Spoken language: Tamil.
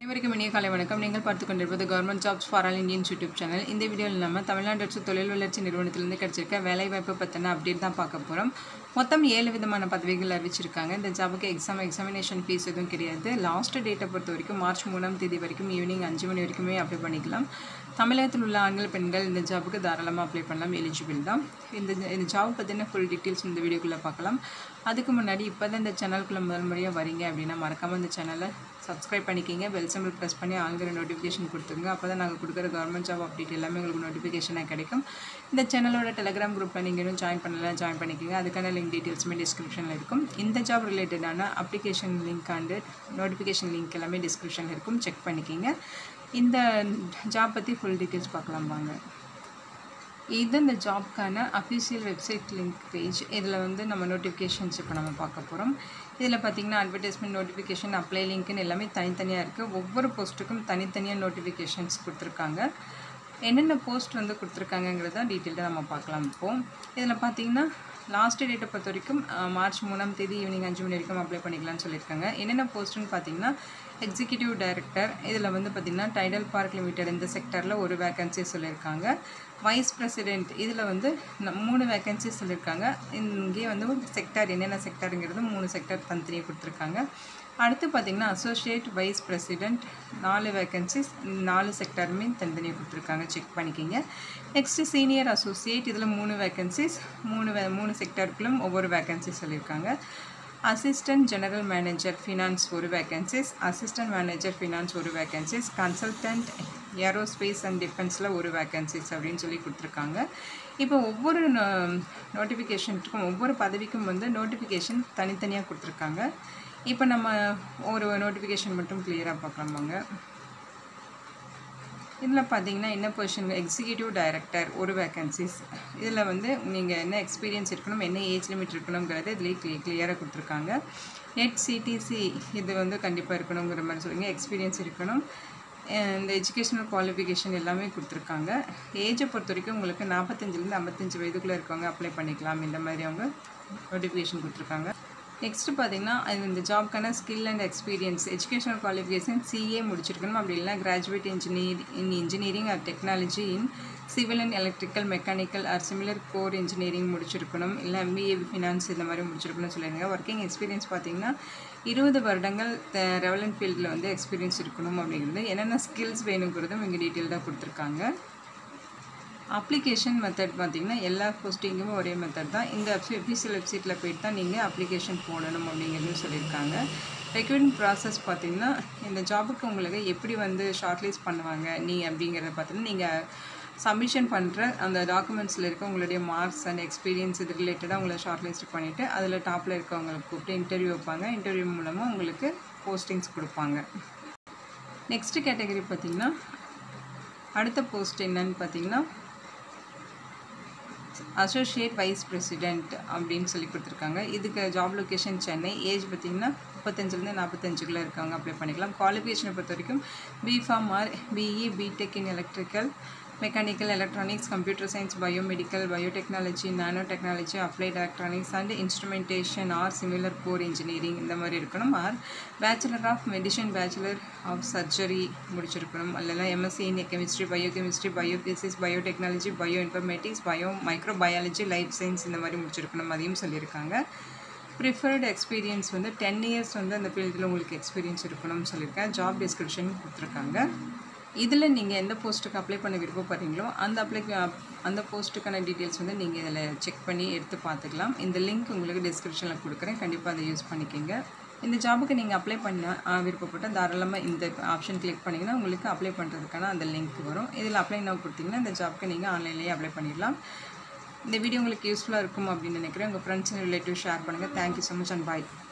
அனைவருக்கும் இனிய காலை வணக்கம் நீங்கள் பார்த்து கொண்டிருப்பது government jobs for all Indians YouTube channel இந்த வீடியோவில் நம்ம தமிழ்நாடு அரசு தொழில் வளர்ச்சி நிறுவனத்திலிருந்து கிடைச்சிருக்க வேலைவாய்ப்பு பற்றின அப்டேட் தான் பார்க்க போகிறோம் மொத்தம் ஏழு விதமான பதவிகள் அறிவிச்சிருக்காங்க இந்த ஜாபுக்கு எக்ஸாம் எக்ஸாமினேஷன் ஃபீஸ் எதுவும் கிடையாது லாஸ்ட் டேட்டை பொறுத்த வரைக்கும் மார்ச் மூணாம் தேதி வரைக்கும் ஈவினிங் அஞ்சு மணி வரைக்குமே அப்ளை பண்ணிக்கலாம் தமிழகத்தில் உள்ள ஆண்கள் பெண்கள் இந்த ஜாபுக்கு தாராளமாக அப்ளை பண்ணலாம் எலிஜிபிள் தான் இந்த இந்த ஜாப் பற்றின ஃபுல் டீட்டெயில்ஸ் இந்த வீடியோக்குள்ளே பார்க்கலாம் அதுக்கு முன்னாடி இப்போ தான் இந்த சேனலுக்குள்ளே முதல் முறையாக வரீங்க அப்படின்னா மறக்காமல் இந்த சேனலை சப்ஸ்கிரைப் பண்ணிக்கிங்க பெல் சிம்பிள் ப்ரெஸ் பண்ணி ஆளுங்கிற நோட்டிஃபிகேஷன் கொடுத்துருங்க அப்போ தான் நாங்கள் கொடுக்குற கவர்மெண்ட் ஜாப் அப்டேட் எல்லாமே உங்களுக்கு நோட்டிஃபிகேஷனாக கிடைக்கும் இந்த சேனலோட டெலிகிராம் குரூப்பில் நீங்கள் இன்னும் ஜாயின் பண்ணலாம் ஜாயின் பண்ணிக்கோங்க அதுக்கான லிங்க் டீட்டெயில்ஸுமே டிஸ்கிரிப்ஷனில் இருக்கும் இந்த ஜாப் ரிலேட்டடான application link and notification link எல்லாமே டிஸ்கிரிப்ஷனில் இருக்கும் செக் பண்ணிக்கிங்க இந்த ஜாப் பற்றி ஃபுல் டீட்டெயில்ஸ் பார்க்கலாம் வாங்க இது இந்த ஜாப்க்கான அஃபிஷியல் வெப்சைட் லிங்க் பேஜ் இதில் வந்து நம்ம நோட்டிஃபிகேஷன்ஸ் இப்போ நம்ம பார்க்க போகிறோம் இதில் பார்த்தீங்கன்னா அட்வர்டைஸ்மெண்ட் நோட்டிஃபிகேஷன் அப்ளை லிங்க்னு எல்லாமே தனித்தனியாக இருக்குது ஒவ்வொரு போஸ்ட்டுக்கும் தனித்தனியாக நோட்டிஃபிகேஷன்ஸ் கொடுத்துருக்காங்க என்னென்ன போஸ்ட் வந்து கொடுத்துருக்காங்கங்கிறத டீட்டெயில்டாக நம்ம பார்க்கலாம் இப்போது இதில் பார்த்தீங்கன்னா லாஸ்ட் டேட்டை பொறுத்த வரைக்கும் அஹ், மார்ச் மூணாம் தேதி ஈவினிங் அஞ்சு மணி வரைக்கும் அப்ளை பண்ணிக்கலாம்னு சொல்லியிருக்காங்க என்னென்ன போஸ்ட்டுன்னு பார்த்தீங்கன்னா எக்ஸிக்யூட்டிவ் டைரக்டர் இதில் வந்து பார்த்திங்கன்னா டைடல் பார்க் லிமிடெட் இந்த செக்டரில் ஒரு வேகன்சி சொல்லியிருக்காங்க வைஸ் பிரசிடென்ட் இதில் வந்து ந- மூணு வேகன்சி சொல்லியிருக்காங்க இங்கே வந்து செக்டார் என்னென்ன செக்டாருங்கிறது மூணு செக்டார் தனித்தனியாக கொடுத்துருக்காங்க அடுத்து பார்த்திங்கன்னா அசோசியேட் வைஸ் பிரசிடென்ட் நாலு வேகன்சிஸ் நாலு செக்டாருமே தனித்தனியாக கொடுத்துருக்காங்க செக் பண்ணிக்கிங்க நெக்ஸ்ட்டு சீனியர் அசோசியேட் இதில் மூணு வேகன்சிஸ் மூணு வே மூணு செக்டாருக்குள்ளும் ஒவ்வொரு வேகன்சி சொல்லியிருக்காங்க அசிஸ்டன்ட் ஜெனரல் மேனேஜர் ஃபினான்ஸ் ஒரு வேகன்சிஸ் அசிஸ்டன்ட் மேனேஜர் ஃபினான்ஸ் ஒரு வேகன்சிஸ் கன்சல்டன்ட் ஏரோஸ்பேஸ் அண்ட் டிஃபென்ஸில் ஒரு வேகன்சிஸ் அப்படின்னு சொல்லி கொடுத்துருக்காங்க இப்போ ஒவ்வொரு நோட்டிஃபிகேஷனுக்கும் ஒவ்வொரு பதவிக்கும் வந்து நோட்டிஃபிகேஷன் தனித்தனியாக கொடுத்துருக்காங்க இப்போ நம்ம ஒரு நோட்டிஃபிகேஷன் மட்டும் கிளியராக பார்க்கலாம் வாங்க இதில் பார்த்தீங்கன்னா என்ன பொசிஷன் எக்ஸிக்யூட்டிவ் டைரக்டர் ஒரு வேகன்சிஸ் இதில் வந்து நீங்கள் என்ன எக்ஸ்பீரியன்ஸ் இருக்கணும் என்ன ஏஜ் லிமிட் இருக்கணுங்கிறது இதுலேயே க்ளி கிளியராக கொடுத்துருக்காங்க நெட் சிடிசி இது வந்து கண்டிப்பாக இருக்கணுங்கிற மாதிரி சொல்லுங்க எக்ஸ்பீரியன்ஸ் இருக்கணும் அஹ் இந்த எஜுகேஷனல் குவாலிஃபிகேஷன் எல்லாமே கொடுத்துருக்காங்க ஏஜை பொறுத்த வரைக்கும் உங்களுக்கு நாற்பத்தஞ்சிலேருந்து ஐம்பத்தஞ்சு வயதுக்குள்ளே இருக்கவங்க அப்ளை பண்ணிக்கலாம் இந்த மாதிரி அவங்க நோட்டிஃபிகேஷன் கொடுத்துருக்காங்க நெக்ஸ்ட்டு பார்த்தீங்கன்னா அது இந்த ஜாப்க்கான skill and experience educational qualification CA முடிச்சிருக்கணும் அப்படி இல்லைனா graduate engineer in engineering or technology in civil and electrical mechanical or similar core engineering முடிச்சிருக்கணும் இல்லை எம்பிஏ ஃபினான்ஸ் இந்த மாதிரி முடிச்சிருக்கணும்னு சொல்லியிருங்க ஒர்க்கிங் எக்ஸ்பீரியன்ஸ் பார்த்தீங்கன்னா இருபது வருடங்கள் ரெவலண்ட் ஃபீல்டில் வந்து எக்ஸ்பீரியன்ஸ் இருக்கணும் அப்படிங்கிறது என்னென்ன ஸ்கில்ஸ் வேணுங்கிறதும் இங்கே டீட்டெயில்டாக கொடுத்துருக்காங்க அப்ளிகேஷன் மெத்தட் பார்த்தீங்கன்னா எல்லா போஸ்டிங்குமே ஒரே மெத்தட் தான் இந்த அஃபிஷியல் வெப்சைட்டில் போயிட்டு தான் நீங்கள் அப்ளிகேஷன் போடணும் அப்படிங்கிறது சொல்லியிருக்காங்க ரெக்ரூட்மெண்ட் ப்ராசஸ் பார்த்தீங்கன்னா இந்த ஜாபுக்கு உங்களுக்கு எப்படி வந்து ஷார்ட்லிஸ்ட் பண்ணுவாங்க நீ அப்படிங்கிறத பார்த்தீங்கன்னா நீங்கள் சப்மிஷன் பண்ணுற அந்த டாக்குமெண்ட்ஸில் இருக்க உங்களுடைய மார்க்ஸ் அண்ட் எக்ஸ்பீரியன்ஸ் இது ரிலேட்டடாக உங்களை ஷார்ட்லிஸ்ட் பண்ணிவிட்டு அதில் டாப்பில் இருக்கவங்களுக்கு கூப்பிட்டு இன்டர்வியூ வைப்பாங்க இன்டர்வியூ மூலமாக உங்களுக்கு போஸ்டிங்ஸ் கொடுப்பாங்க நெக்ஸ்ட் கேட்டகரி பார்த்தீங்கன்னா அடுத்த போஸ்ட் என்னன்னு பார்த்தீங்கன்னா அசோசியேட் வைஸ் பிரசிடென்ட் அப்படின்னு சொல்லி கொடுத்துருக்காங்க இதுக்கு ஜாப் லொக்கேஷன் சென்னை ஏஜ் பார்த்தீங்கன்னா முப்பத்தஞ்சிலேருந்து நாற்பத்தஞ்சுக்குள்ளே இருக்கவங்க அப்ளை பண்ணிக்கலாம் குவாலிஃபிகேஷனை பொறுத்த வரைக்கும் B Pharm or BE B Tech in electrical mechanical electronics computer science biomedical biotechnology nano technology applied electronics and instrumentation or similar core engineering இந்த மாதிரி இருக்கணும் or bachelor of medicine bachelor of surgery முடிச்சிருக்கணும் அல்லனா MSc in chemistry bio chemistry bio physics biotechnology bio informatics bio micro biology life science இந்த மாதிரி முடிச்சிருக்கணும் அதையும் சொல்லியிருக்காங்க ப்ரிஃபர்டு எக்ஸ்பீரியன்ஸ் வந்து டென் இயர்ஸ் வந்து அந்த ஃபீல்டில் உங்களுக்கு எக்ஸ்பீரியன்ஸ் இருக்கணும்னு சொல்லியிருக்கேன் ஜாப் டிஸ்கிரிப்ஷன் கொடுத்துருக்காங்க இதில் நீங்கள் எந்த போஸ்ட்டுக்கு அப்ளை பண்ண விருப்பப்படுறீங்களோ அந்த அப்ளை அந்த போஸ்ட்டுக்கான டீட்டெயில்ஸ் வந்து நீங்கள் இதில் செக் பண்ணி எடுத்து பார்த்துக்கலாம் இந்த லிங்க் உங்களுக்கு டிஸ்கிரிப்ஷனில் கொடுக்குறேன் கண்டிப்பாக அதை யூஸ் பண்ணிக்கோங்க இந்த ஜாபுக்கு நீங்கள் அப்ளை பண்ண ஆ, விருப்பப்பட்டால் தாராளமாக இந்த ஆப்ஷன் கிளிக் பண்ணிங்கன்னா உங்களுக்கு அப்ளை பண்ணுறதுக்கான அந்த லிங்க் வரும் இதில் அப்ளை now கொடுத்தீங்கன்னா இந்த ஜாப்க்கு நீங்கள் ஆன்லைன்லேயே அப்ளை பண்ணிடலாம் இந்த வீடியோ உங்களுக்கு யூஸ்ஃபுல்லாக இருக்கும் அப்படின்னு நினைக்கிறேன் உங்கள் ஃப்ரெண்ட்ஸ் அண்ட் ரிலேட்டிவ் ஷேர் பண்ணுங்கள் thank you so much and bye